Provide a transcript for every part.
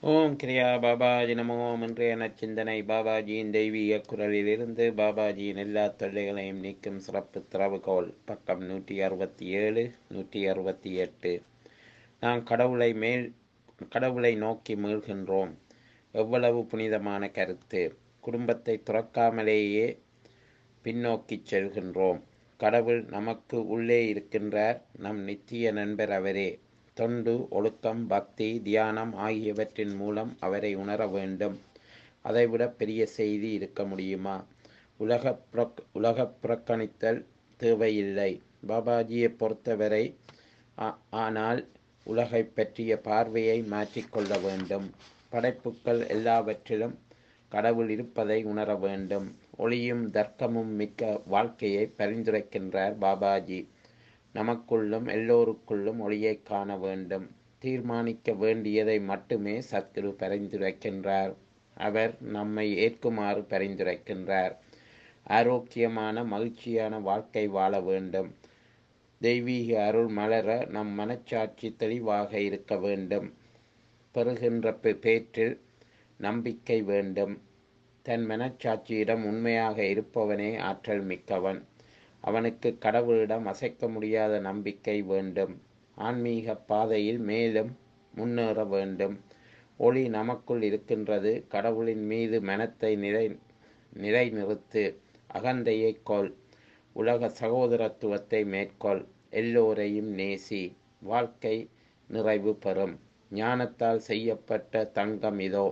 ஓம் கிரியா பாபாஜி நமோ இன்றைய நச்சிந்தனை பாபாஜியின் தெய்வீக குரலிலிருந்து பாபாஜியின் எல்லா தொல்லைகளையும் நீக்கும் சிறப்பு திறவுகோல் பக்கம் நூற்றி அறுபத்தி ஏழு நூற்றி அறுபத்தி எட்டு நாம் கடவுளை மேல் கடவுளை நோக்கி மீள்கின்றோம் எவ்வளவு புனிதமான கருத்து குடும்பத்தை துறக்காமலேயே பின்னோக்கிச் செல்கின்றோம் கடவுள் நமக்கு உள்ளே இருக்கின்றார் நம் நித்திய நண்பர் அவரே தொண்டு ஒழுக்கம் பக்தி தியானம் ஆகியவற்றின் மூலம் அவரை உணர வேண்டும் அதைவிட பெரிய செய்தி இருக்க முடியுமா உலக புறக் உலக புறக்கணித்தல் தேவையில்லை பாபாஜியை பொறுத்தவரை ஆ- ஆனால் உலகை பற்றிய பார்வையை மாற்றிக்கொள்ள வேண்டும் படைப்புக்கள் எல்லாவற்றிலும் கடவுள் இருப்பதை உணர வேண்டும் ஒளியும் தர்க்கமும் மிக்க வாழ்க்கையை பரிந்துரைக்கின்றார் பாபாஜி நமக்குள்ளும் எல்லோருக்குள்ளும் ஒளியை காண வேண்டும் தீர்மானிக்க வேண்டியதை மட்டுமே சத்குரு பரிந்துரைக்கின்றார் அவர் நம்மை ஏற்குமாறு பரிந்துரைக்கின்றார் ஆரோக்கியமான மகிழ்ச்சியான வாழ்க்கை வாழ வேண்டும் தெய்வீக அருள் மலர நம் மனச்சாட்சி தெளிவாக இருக்க வேண்டும் பெறுகின்ற பே- பேற்றில் நம்பிக்கை வேண்டும் தன் மனச்சாட்சியிடம் உண்மையாக இருப்பவனே ஆற்றல் மிக்கவன் அவனுக்கு கடவுளிடம் அசைக்க முடியாத நம்பிக்கை வேண்டும் ஆன்மீக பாதையில் மேலும் முன்னேற வேண்டும் ஒளி நமக்குள் இருக்கின்றது கடவுளின் மீது மனத்தை நிலை நிலைநிறுத்து அகந்தையை கொள் உலக சகோதரத்துவத்தை மேற்கொள் எல்லோரையும் நேசி வாழ்க்கை நிறைவு பெறும் ஞானத்தால் செய்யப்பட்ட தங்கம் இதோ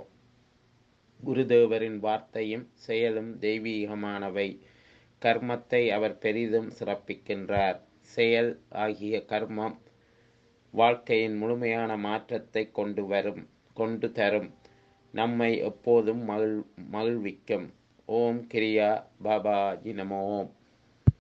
குருதேவரின் வார்த்தையும் செயலும் தெய்வீகமானவை கர்மத்தை அவர் பெரிதும் சிறப்பிக்கின்றார் செயல் ஆகிய கர்மம் வாழ்க்கையின் முழுமையான மாற்றத்தை கொண்டு வரும் கொண்டு தரும் நம்மை எப்போதும் மகிழ் மகிழ்விக்கும் ஓம் கிரியா பாபா நமோ ஓம்